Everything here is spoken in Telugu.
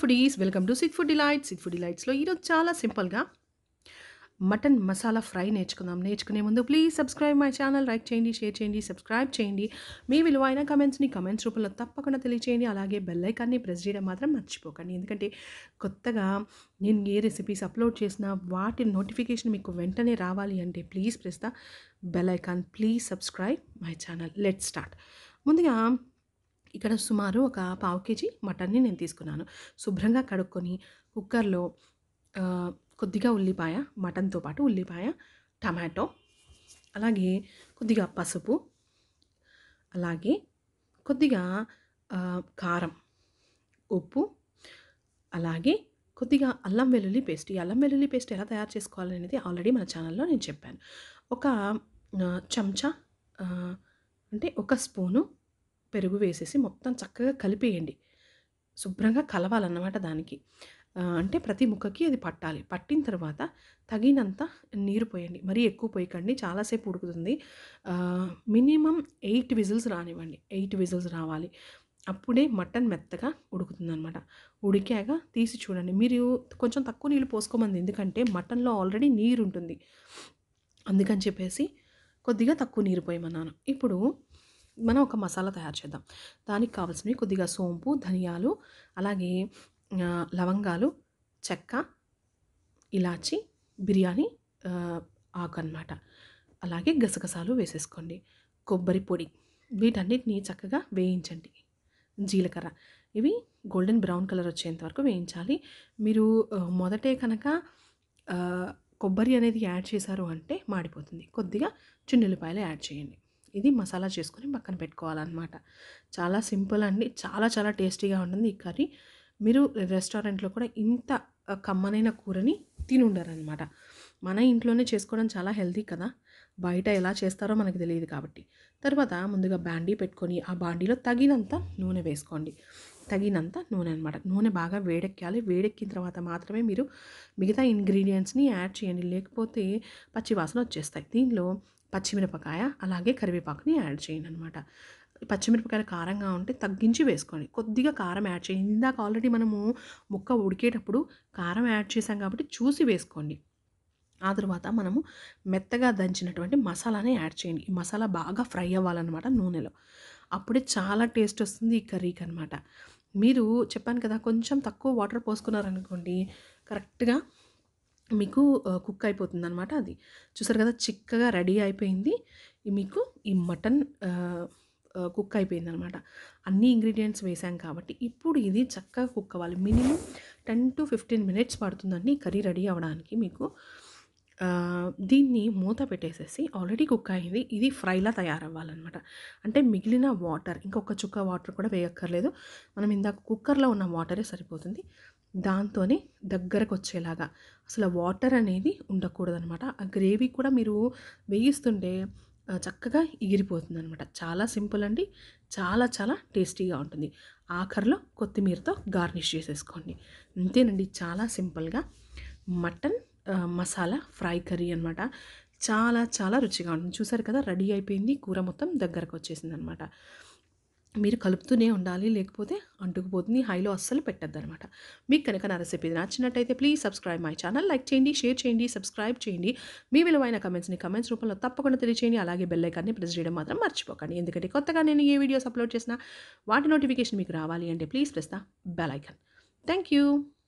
foodies welcome to sit food delights sit food డిలైట్స్లో ఈరోజు చాలా సింపుల్గా మటన్ మసాలా ఫ్రై నేర్చుకుందాం నేర్చుకునే ముందు please subscribe my channel like చేయండి షేర్ చేయండి సబ్స్క్రైబ్ చేయండి మీ విలువైన కమెంట్స్ని కమెంట్స్ రూపంలో తప్పకుండా తెలియచేయండి అలాగే బెల్ ఐకాన్ని ప్రెస్ చేయడం మాత్రం మర్చిపోకండి ఎందుకంటే కొత్తగా నేను ఏ రెసిపీస్ అప్లోడ్ చేసినా వాటి నోటిఫికేషన్ మీకు వెంటనే రావాలి అంటే please press the bell icon please subscribe my channel let start ముందుగా ఇక్కడ సుమారు ఒక పావు కేజీ మటన్ని నేను తీసుకున్నాను శుభ్రంగా కడుక్కొని కుక్కర్లో ఆ, కొద్దిగా ఉల్లిపాయ మటన్తో పాటు ఉల్లిపాయ టమాటో అలాగే కొద్దిగా పసుపు అలాగే కొద్దిగా ఆ, కారం ఉప్పు అలాగే కొద్దిగా అల్లం వెల్లుల్లి పేస్ట్ ఈ అల్లం వెల్లుల్లి పేస్ట్ ఎలా తయారు చేసుకోవాలనేది ఆల్రెడీ మన ఛానల్లో నేను చెప్పాను ఒక ఆ, చెంచా ఆ, అంటే ఒక స్పూను పెరుగు వేసేసి మొత్తం చక్కగా కలిపేయండి శుభ్రంగా కలవాలన్నమాట దానికి ఆ, అంటే ప్రతి ముక్కకి అది పట్టాలి పట్టిన తర్వాత తగినంత నీరు పోయండి మరీ ఎక్కువ పోయకండి చాలాసేపు ఉడుకుతుంది మినిమం ఎయిట్ విజిల్స్ రానివ్వండి ఎయిట్ విజిల్స్ రావాలి అప్పుడే మటన్ మెత్తగా ఉడుకుతుంది అనమాట ఉడికాక తీసి చూడండి మీరు కొంచెం తక్కువ నీళ్ళు పోసుకోమంది ఎందుకంటే మటన్లో ఆల్రెడీ నీరు ఉంటుంది అందుకని చెప్పేసి కొద్దిగా తక్కువ నీరు పోయమన్నాను ఇప్పుడు మనం ఒక మసాలా తయారు చేద్దాం దానికి కావాల్సినవి కొద్దిగా సోంపు ధనియాలు అలాగే ఆ, లవంగాలు చెక్క ఇలాచి బిర్యానీ ఆ, ఆకు అన్నమాట అలాగే గసగసాలు వేసేసుకోండి కొబ్బరి పొడి వీటన్నిటిని చక్కగా వేయించండి జీలకర్ర ఇవి గోల్డెన్ బ్రౌన్ కలర్ వచ్చేంత వరకు వేయించాలి మీరు ఆ, మొదటే కనుక ఆ, కొబ్బరి అనేది యాడ్ చేశారు అంటే మాడిపోతుంది కొద్దిగా చున్నులపాయలు యాడ్ చేయండి ఇది మసాలా చేసుకొని పక్కన పెట్టుకోవాలన్నమాట చాలా సింపుల్ అండి చాలా చాలా టేస్టీగా ఉంటుంది ఈ కర్రీ మీరు రెస్టారెంట్లో కూడా ఇంత ఆ, కమ్మనైన కూరని తిని ఉండరనమాట మన ఇంట్లోనే చేసుకోవడం చాలా హెల్తీ కదా బయట ఎలా చేస్తారో మనకు తెలియదు కాబట్టి తర్వాత ముందుగా బాండీ పెట్టుకొని ఆ బాండీలో తగినంత నూనె వేసుకోండి తగినంత నూనె అనమాట నూనె బాగా వేడెక్కాలి వేడెక్కిన తర్వాత మాత్రమే మీరు మిగతా ఇంగ్రీడియంట్స్ని యాడ్ చేయండి లేకపోతే పచ్చి వాసన వచ్చేస్తాయి దీనిలో పచ్చిమిరపకాయ అలాగే కరివేపాకుని యాడ్ చేయండి అనమాట పచ్చిమిరపకాయలు కారంగా ఉంటే తగ్గించి వేసుకోండి కొద్దిగా కారం యాడ్ చేయండి ఇందాక ఆల్రెడీ మనము ముక్క ఉడికేటప్పుడు కారం యాడ్ చేసాం కాబట్టి చూసి వేసుకోండి ఆ తర్వాత మనము మెత్తగా దంచినటువంటి మసాలాని యాడ్ చేయండి ఈ మసాలా బాగా ఫ్రై అవ్వాలన్నమాట నూనెలో అప్పుడే చాలా టేస్ట్ వస్తుంది ఈ కర్రీకి అనమాట మీరు చెప్పాను కదా కొంచెం తక్కువ వాటర్ పోసుకున్నారనుకోండి కరెక్ట్గా మీకు ఆ, కుక్ అయిపోతుంది అనమాట అది చూసారు కదా చిక్కగా రెడీ అయిపోయింది ఈ మీకు ఈ మటన్ ఆ, ఆ, కుక్ అయిపోయింది అనమాట అన్ని ఇంగ్రీడియంట్స్ వేసాం కాబట్టి ఇప్పుడు ఇది చక్కగా కుక్ అవ్వాలి minimum ten to fifteen minutes పడుతుందండి ఈ కర్రీ రెడీ అవ్వడానికి మీకు ఆ, దీన్ని మూత పెట్టేసేసి ఆల్రెడీ కుక్ అయింది ఇది ఫ్రైలా తయారవ్వాలన్నమాట అంటే మిగిలిన వాటర్ ఇంకొక చుక్క వాటర్ కూడా వేయక్కర్లేదు మనం ఇందాక కుక్కర్లో ఉన్న వాటరే సరిపోతుంది దాంతోనే దగ్గరకు వచ్చేలాగా అసలు వాటర్ అనేది ఉండకూడదనమాట ఆ గ్రేవీ కూడా మీరు వేయిస్తుంటే ఆ, చక్కగా ఎగిరిపోతుంది అనమాట చాలా సింపుల్ అండి చాలా చాలా టేస్టీగా ఉంటుంది ఆఖరిలో కొత్తిమీరతో గార్నిష్ చేసేసుకోండి అంతేనండి చాలా సింపుల్గా మటన్ ఆ, మసాలా ఫ్రై కర్రీ అనమాట చాలా చాలా రుచిగా ఉంటుంది చూసారు కదా రెడీ అయిపోయింది కూర మొత్తం దగ్గరకు వచ్చేసింది అనమాట మీరు కలుపుతూనే ఉండాలి లేకపోతే అంటుకుపోతుంది హైలో అస్సలు పెట్టద్దు అనమాట మీకు కనుక నా రెసిపీ నచ్చినట్టయితే please subscribe my channel like చేయండి షేర్ చేయండి సబ్స్క్రైబ్ చేయండి మీ విలువైన కమెంట్స్ని కమెంట్స్ రూపంలో తప్పకుండా తెలియచేయండి అలాగే బెల్ ఐకాన్ని ప్రెస్ చేయడం మాత్రం మర్చిపోకండి ఎందుకంటే కొత్తగా నేను ఏ వీడియోస్ అప్లోడ్ చేసినా వాటి నోటిఫికేషన్ మీకు రావాలి అంటే please press the bell icon thank you